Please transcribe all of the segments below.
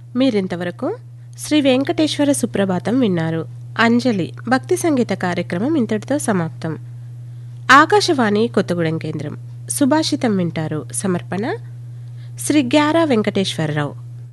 మీరింతవరకు శ్రీ వెంకటేశ్వర సుప్రభాతం విన్నారు అంజలి భక్తి సంగీత కార్యక్రమం ఇంతటితో సమాప్తం ఆకాశవాణి కొత్తగూడెం కేంద్రం సుభాషితం వింటారు సమర్పణ శ్రీ గ్యారా వెంకటేశ్వరరావు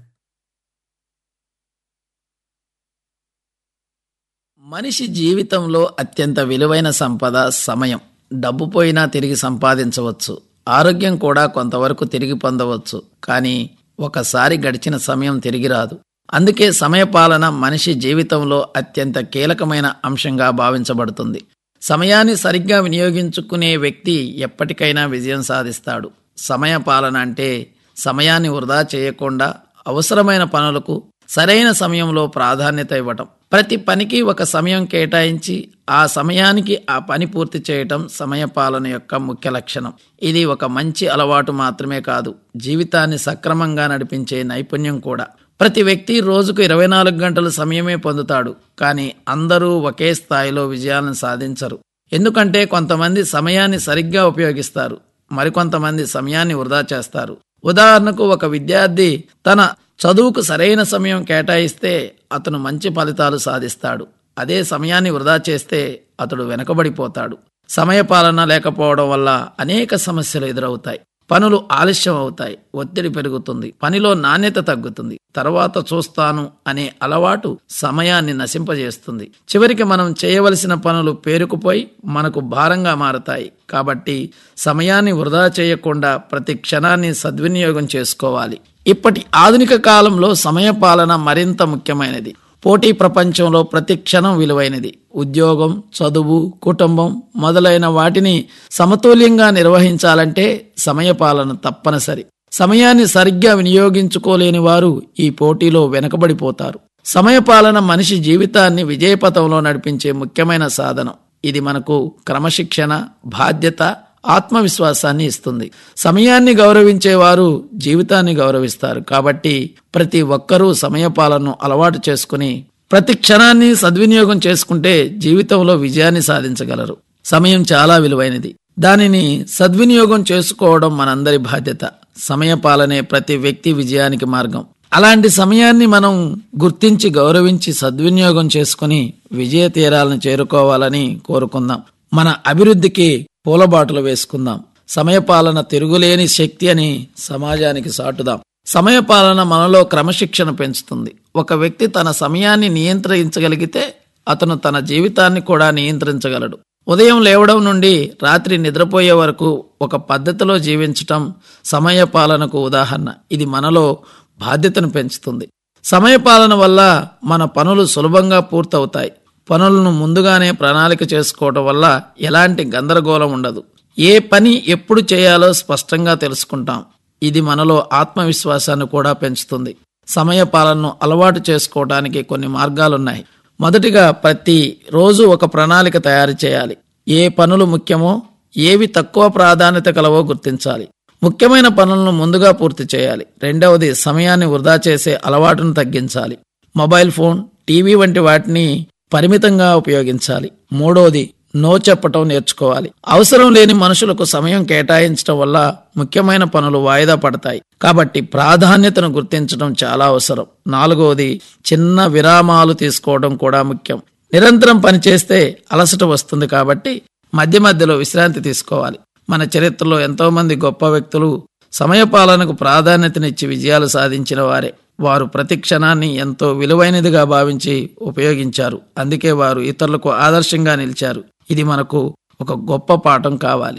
మనిషి జీవితంలో అత్యంత విలువైన సంపద సమయం డబ్బు పోయినా తిరిగి సంపాదించవచ్చు ఆరోగ్యం కూడా కొంతవరకు తిరిగి పొందవచ్చు కానీ ఒకసారి గడిచిన సమయం తిరిగి రాదు అందుకే సమయపాలన మనిషి జీవితంలో అత్యంత కీలకమైన అంశంగా భావించబడుతుంది సమయాన్ని సరిగ్గా వినియోగించుకునే వ్యక్తి ఎప్పటికైనా విజయం సాధిస్తాడు సమయపాలన అంటే సమయాన్ని వృధా చేయకుండా అవసరమైన పనులకు సరైన సమయంలో ప్రాధాన్యత ఇవ్వటం ప్రతి పనికి ఒక సమయం కేటాయించి ఆ సమయానికి ఆ పని పూర్తి చేయటం సమయపాలన యొక్క ముఖ్య లక్షణం ఇది ఒక మంచి అలవాటు మాత్రమే కాదు జీవితాన్ని సక్రమంగా నడిపించే నైపుణ్యం కూడా ప్రతి వ్యక్తి రోజుకు ఇరవై నాలుగు గంటల సమయమే పొందుతాడు కానీ అందరూ ఒకే స్థాయిలో విజయాలను సాధించరు ఎందుకంటే కొంతమంది సమయాన్ని సరిగ్గా ఉపయోగిస్తారు మరికొంతమంది సమయాన్ని వృధా చేస్తారు ఉదాహరణకు ఒక విద్యార్థి తన చదువుకు సరైన సమయం కేటాయిస్తే అతను మంచి ఫలితాలు సాధిస్తాడు అదే సమయాన్ని వృధా చేస్తే అతడు వెనకబడిపోతాడు సమయపాలన లేకపోవడం వల్ల అనేక సమస్యలు ఎదురవుతాయి పనులు ఆలస్యం అవుతాయి ఒత్తిడి పెరుగుతుంది పనిలో నాణ్యత తగ్గుతుంది తర్వాత చూస్తాను అనే అలవాటు సమయాన్ని నశింపజేస్తుంది చివరికి మనం చేయవలసిన పనులు పేరుకుపోయి మనకు భారంగా మారతాయి కాబట్టి సమయాన్ని వృధా చేయకుండా ప్రతి క్షణాన్ని సద్వినియోగం చేసుకోవాలి ఇప్పటి ఆధునిక కాలంలో సమయపాలన మరింత ముఖ్యమైనది పోటీ ప్రపంచంలో ప్రతి క్షణం విలువైనది ఉద్యోగం చదువు కుటుంబం మొదలైన వాటిని సమతుల్యంగా నిర్వహించాలంటే సమయపాలన తప్పనిసరి సమయాన్ని సరిగ్గా వినియోగించుకోలేని వారు ఈ పోటీలో వెనకబడిపోతారు సమయపాలన మనిషి జీవితాన్ని విజయపథంలో నడిపించే ముఖ్యమైన సాధనం ఇది మనకు క్రమశిక్షణ బాధ్యత ఆత్మవిశ్వాసాన్ని ఇస్తుంది సమయాన్ని గౌరవించేవారు జీవితాన్ని గౌరవిస్తారు కాబట్టి ప్రతి ఒక్కరూ సమయపాలనను అలవాటు చేసుకుని ప్రతి క్షణాన్ని సద్వినియోగం చేసుకుంటే జీవితంలో విజయాన్ని సాధించగలరు సమయం చాలా విలువైనది దానిని సద్వినియోగం చేసుకోవడం మనందరి బాధ్యత సమయపాలనే ప్రతి వ్యక్తి విజయానికి మార్గం అలాంటి సమయాన్ని మనం గుర్తించి గౌరవించి సద్వినియోగం చేసుకుని విజయ తీరాలను చేరుకోవాలని కోరుకుందాం మన అభివృద్ధికి పూలబాటలు వేసుకుందాం సమయపాలన తిరుగులేని శక్తి అని సమాజానికి సాటుదాం సమయపాలన మనలో క్రమశిక్షణ పెంచుతుంది ఒక వ్యక్తి తన సమయాన్ని నియంత్రించగలిగితే అతను తన జీవితాన్ని కూడా నియంత్రించగలడు ఉదయం లేవడం నుండి రాత్రి నిద్రపోయే వరకు ఒక పద్ధతిలో జీవించటం సమయపాలనకు ఉదాహరణ ఇది మనలో బాధ్యతను పెంచుతుంది సమయపాలన వల్ల మన పనులు సులభంగా పూర్తవుతాయి పనులను ముందుగానే ప్రణాళిక చేసుకోవటం వల్ల ఎలాంటి గందరగోళం ఉండదు ఏ పని ఎప్పుడు చేయాలో స్పష్టంగా తెలుసుకుంటాం ఇది మనలో ఆత్మవిశ్వాసాన్ని కూడా పెంచుతుంది సమయ పాలనను అలవాటు చేసుకోవడానికి కొన్ని మార్గాలున్నాయి మొదటిగా ప్రతి రోజు ఒక ప్రణాళిక తయారు చేయాలి ఏ పనులు ముఖ్యమో ఏవి తక్కువ ప్రాధాన్యత కలవో గుర్తించాలి ముఖ్యమైన పనులను ముందుగా పూర్తి చేయాలి రెండవది సమయాన్ని వృధా చేసే అలవాటును తగ్గించాలి మొబైల్ ఫోన్ టీవీ వంటి వాటిని పరిమితంగా ఉపయోగించాలి మూడోది నో చెప్పటం నేర్చుకోవాలి అవసరం లేని మనుషులకు సమయం కేటాయించడం వల్ల ముఖ్యమైన పనులు వాయిదా పడతాయి కాబట్టి ప్రాధాన్యతను గుర్తించడం చాలా అవసరం నాలుగవది చిన్న విరామాలు తీసుకోవడం కూడా ముఖ్యం నిరంతరం పనిచేస్తే అలసట వస్తుంది కాబట్టి మధ్య మధ్యలో విశ్రాంతి తీసుకోవాలి మన చరిత్రలో ఎంతో మంది గొప్ప వ్యక్తులు సమయపాలనకు ప్రాధాన్యతనిచ్చి విజయాలు సాధించిన వారే వారు ప్రతి క్షణాన్ని ఎంతో విలువైనదిగా భావించి ఉపయోగించారు అందుకే వారు ఇతరులకు ఆదర్శంగా నిలిచారు ఇది మనకు ఒక గొప్ప పాఠం కావాలి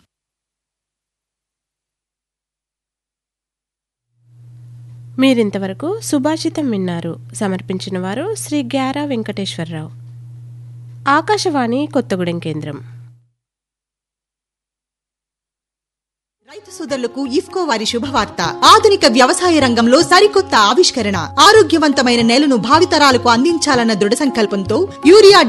మీరింతవరకు సుభాషితం విన్నారు సమర్పించిన వారు శ్రీ గ్యారా వెంకటేశ్వరరావు ఆకాశవాణి కొత్తగూడెం కేంద్రం రైతు సోదరులకు ఇఫ్కో వారి శుభవార్త ఆధునిక వ్యవసాయ రంగంలో సరికొత్త ఆవిష్కరణ ఆరోగ్యవంతమైన నేలను భావితరాలకు అందించాలన్న దృఢ సంకల్పంతో యూరియా